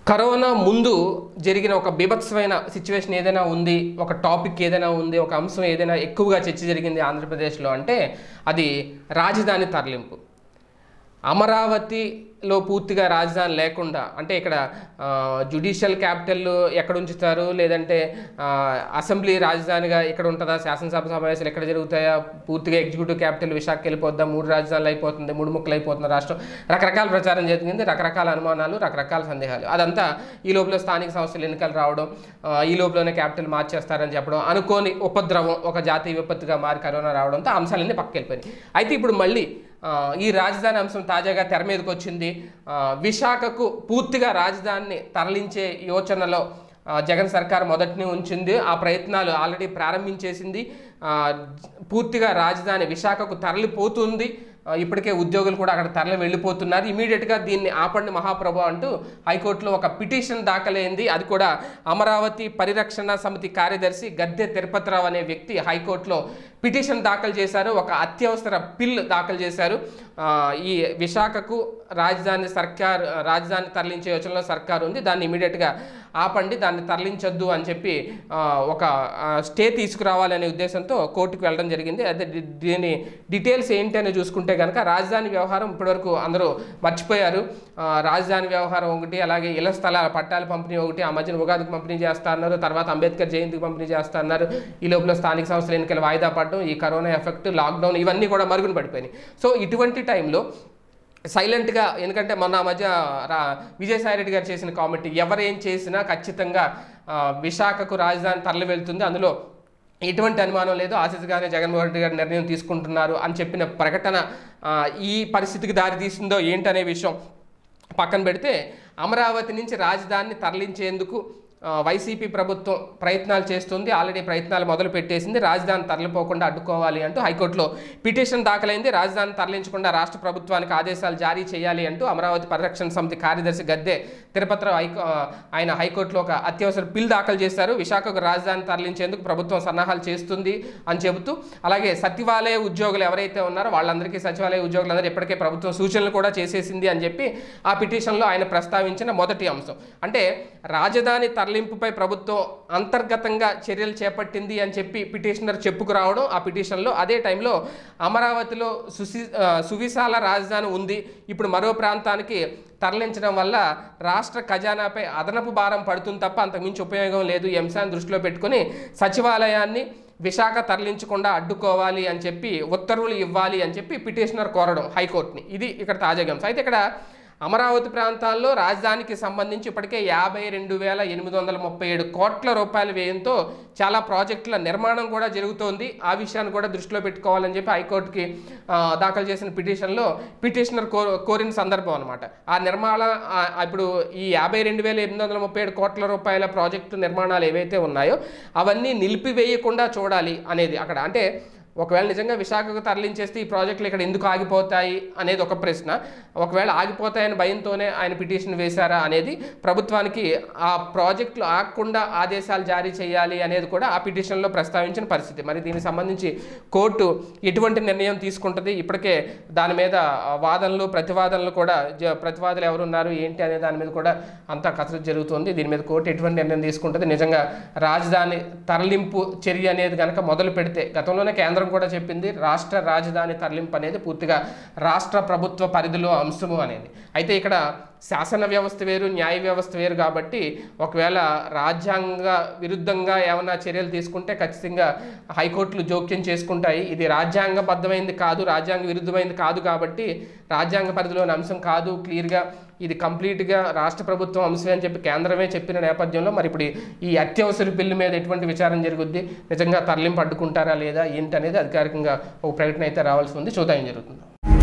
corona ముందు జరిగిన ఒక బీభత్సమైన సిచ్యువేషన్ ఏదైనా ఉంది ఒక టాపిక్ ఏదైనా ఉంది ఒక అంశం ఏదైనా ఎక్కువగా చర్చ జరిగింది ఆంధ్రప్రదేశ్లో అంటే అది రాజధాని తరలింపు అమరావతిలో పూర్తిగా రాజధాని లేకుండా అంటే ఇక్కడ జుడిషియల్ క్యాపిటల్ ఎక్కడ ఉంచుతారు లేదంటే ఆ, అసెంబ్లీ రాజధానిగా ఇక్కడ ఉంటుందా శాసనసభ సమావేశాలు ఎక్కడ జరుగుతాయా పూర్తిగా ఎగ్జిక్యూటివ్ క్యాపిటల్ విశాఖకి వెళ్ళిపోద్దా మూడు రాజధానులు అయిపోతుంది మూడు ముక్కలు అయిపోతుంది రాష్ట్రం రకరకాల ప్రచారం జరిగింది రకరకాల అనుమానాలు రకరకాల సందేహాలు అదంతా ఈ లోపల స్థానిక సంస్థలు ఎన్నికలు రావడం ఆ, ఈ లోపలనే క్యాపిటల్ మార్చేస్తారని చెప్పడం అనుకోని ఉపద్రవం ఒక జాతీయ విపత్తుగా మారి కరోనా రావడంతో ఆ అంశాలన్నీ పక్కకి వెళ్ళిపోయినాయి అయితే ఇప్పుడు మళ్ళీ ఆ, ఈ రాజధాని అంశం తాజాగా తెర మీదకి వచ్చింది ఆ, విశాఖకు పూర్తిగా రాజధానిని తరలించే యోచనలో ఆ, జగన్ సర్కార్ మొదటిని ఉంచింది ఆ ప్రయత్నాలు ఆల్రెడీ ప్రారంభించేసింది ఆ, పూర్తిగా రాజధాని విశాఖకు తరలిపోతుంది ఆ, ఇప్పటికే ఉద్యోగులు కూడా అక్కడ తరలి వెళ్ళిపోతున్నారు ఇమీడియట్గా దీన్ని ఆపండి మహాప్రభు అంటూ హైకోర్టులో ఒక పిటిషన్ దాఖలైంది అది కూడా అమరావతి పరిరక్షణ సమితి కార్యదర్శి గద్దె తిరుపతిరావు అనే వ్యక్తి హైకోర్టులో పిటిషన్ దాఖలు చేశారు ఒక అత్యవసర పిల్ దాఖలు చేశారు ఆ, ఈ విశాఖకు రాజధాని సర్కార్ రాజధాని తరలించే యోచనలో సర్కార్ ఉంది దాన్ని ఇమీడియట్గా ఆపండి దాన్ని తరలించొద్దు అని చెప్పి ఆ, ఒక ఆ, స్టే తీసుకురావాలనే ఉద్దేశంతో కోర్టుకు వెళ్ళడం జరిగింది అదే ది- దీని డీటెయిల్స్ ఏంటి అని చూసుకుంటే కనుక రాజధాని వ్యవహారం ఇప్పటివరకు అందరూ మర్చిపోయారు ఆ, రాజధాని వ్యవహారం ఒకటి అలాగే ఇళ్ల స్థలాల పట్టాల పంపిణీ ఒకటి ఆ మధ్యన ఉగాదికి పంపిణీ చేస్తా అన్నారు తర్వాత అంబేద్కర్ జయంతికి పంపిణీ చేస్తా అన్నారు ఈ లోపల స్థానిక సంస్థల ఎన్నికలు వాయిదా పడడం ఈ కరోనా ఎఫెక్ట్ లాక్డౌన్ ఇవన్నీ కూడా మరుగున పడిపోయినాయి సో ఇటువంటి టైంలో సైలెంట్గా ఎందుకంటే మొన్న ఆ మధ్య రా విజయసాయి రెడ్డి గారు చేసిన కామెంట్ ఎవరేం చేసినా ఖచ్చితంగా ఆ, విశాఖకు రాజధాని తరలి వెళ్తుంది అందులో ఎటువంటి అనుమానం లేదు ఆశిస్గానే జగన్మోహన్ రెడ్డి గారు నిర్ణయం తీసుకుంటున్నారు అని చెప్పిన ప్రకటన ఆ, ఈ పరిస్థితికి దారి తీసిందో ఏంటనే విషయం పక్కన పెడితే అమరావతి నుంచి రాజధానిని తరలించేందుకు ఆ, వైసీపీ ప్రభుత్వం ప్రయత్నాలు చేస్తుంది ఆల్రెడీ ప్రయత్నాలు మొదలు పెట్టేసింది రాజధాని తరలిపోకుండా అడ్డుకోవాలి అంటూ హైకోర్టులో పిటిషన్ దాఖలైంది రాజధాని తరలించకుండా రాష్ట్ర ప్రభుత్వానికి ఆదేశాలు జారీ చేయాలి అంటూ అమరావతి పరిరక్షణ సమితి కార్యదర్శి గద్దె తిరుపతిరావు హైకో ఆ, ఆయన హైకోర్టులో ఒక అత్యవసర బిల్ దాఖలు చేశారు విశాఖకు రాజధాని తరలించేందుకు ప్రభుత్వం సన్నాహాలు చేస్తుంది అని చెబుతూ అలాగే సచివాలయ ఉద్యోగులు ఎవరైతే ఉన్నారో వాళ్ళందరికీ సచివాలయ ఉద్యోగులందరూ ఇప్పటికే ప్రభుత్వం సూచనలు కూడా చేసేసింది అని చెప్పి ఆ పిటిషన్లో ఆయన ప్రస్తావించిన మొదటి అంశం అంటే రాజధాని తరలింపుపై ప్రభుత్వం అంతర్గతంగా చర్యలు చేపట్టింది అని చెప్పి పిటిషనర్ చెప్పుకురావడం ఆ పిటిషన్లో అదే టైంలో అమరావతిలో సుసి ఆ, సువిశాల రాజధాని ఉంది ఇప్పుడు మరో ప్రాంతానికి తరలించడం వల్ల రాష్ట్ర ఖజానాపై అదనపు భారం పడుతుంది తప్ప అంతకుమించి ఉపయోగం లేదు ఈ అంశాన్ని దృష్టిలో పెట్టుకొని సచివాలయాన్ని విశాఖ తరలించకుండా అడ్డుకోవాలి అని చెప్పి ఉత్తర్వులు ఇవ్వాలి అని చెప్పి పిటిషనర్ కోరడం హైకోర్టుని ఇది ఇక్కడ తాజాగా అంశం అయితే ఇక్కడ అమరావతి ప్రాంతాల్లో రాజధానికి సంబంధించి ఇప్పటికే యాభై రెండు వేల ఎనిమిది వందల ముప్పై ఏడు కోట్ల రూపాయల వ్యయంతో చాలా ప్రాజెక్టుల నిర్మాణం కూడా జరుగుతోంది ఆ విషయాన్ని కూడా దృష్టిలో పెట్టుకోవాలని చెప్పి హైకోర్టుకి ఆ, దాఖలు చేసిన పిటిషన్లో పిటిషనర్ కో కోరిన సందర్భం అనమాట ఆ నిర్మాణ ఆ, ఇప్పుడు ఈ యాభై రెండు వేల ఎనిమిది వందల ముప్పై ఏడు కోట్ల రూపాయల ప్రాజెక్టు నిర్మాణాలు ఏవైతే ఉన్నాయో అవన్నీ నిలిపివేయకుండా చూడాలి అనేది అక్కడ అంటే ఒకవేళ నిజంగా విశాఖకు తరలించేస్తే ఈ ప్రాజెక్టులు ఇక్కడ ఎందుకు ఆగిపోతాయి అనేది ఒక ప్రశ్న ఒకవేళ ఆగిపోతాయని భయంతోనే ఆయన పిటిషన్ వేశారా అనేది ప్రభుత్వానికి ఆ ప్రాజెక్టులు ఆగకుండా ఆదేశాలు జారీ చేయాలి అనేది కూడా ఆ పిటిషన్లో ప్రస్తావించిన పరిస్థితి మరి దీనికి సంబంధించి కోర్టు ఎటువంటి నిర్ణయం తీసుకుంటుంది ఇప్పటికే దాని మీద ఆ, వాదనలు ప్రతివాదనలు కూడా జ- ప్రతివాదులు ఎవరున్నారు ఏంటి అనే దాని మీద కూడా అంతా కసరత్తు జరుగుతుంది దీని మీద కోర్టు ఎటువంటి నిర్ణయం తీసుకుంటుంది నిజంగా రాజధాని తరలింపు చర్య అనేది కనుక మొదలు పెడితే గతంలోనే కేంద్రం కూడా చెప్పింది రాష్ట్ర రాజధాని తరలింపు అనేది పూర్తిగా రాష్ట్ర ప్రభుత్వ పరిధిలో అంశము అనేది అయితే ఇక్కడ శాసన వ్యవస్థ వేరు న్యాయ వ్యవస్థ వేరు కాబట్టి ఒకవేళ రాజ్యాంగ విరుద్ధంగా ఏమైనా చర్యలు తీసుకుంటే ఖచ్చితంగా హైకోర్టులు జోక్యం చేసుకుంటాయి ఇది రాజ్యాంగబద్ధమైంది కాదు రాజ్యాంగ విరుద్ధమైంది కాదు కాబట్టి రాజ్యాంగ పరిధిలోని అంశం కాదు క్లియర్గా ఇది కంప్లీట్గా రాష్ట్ర ప్రభుత్వం అంశమే అని చెప్పి కేంద్రమే చెప్పిన నేపథ్యంలో మరి ఇప్పుడు ఈ అత్యవసర బిల్లు మీద ఎటువంటి విచారం జరుగుద్ది నిజంగా తరలింపు అడ్డుకుంటారా లేదా ఏంటి అనేది అధికారికంగా ఒక ప్రకటన అయితే రావాల్సి ఉంది చూద్దాం ఏం జరుగుతుందో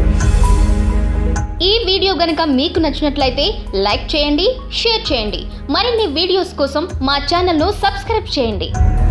ఈ వీడియో గనుక మీకు నచ్చినట్లయితే లైక్ చేయండి షేర్ చేయండి మరిన్ని వీడియోస్ కోసం మా ఛానల్ను సబ్స్క్రైబ్ చేయండి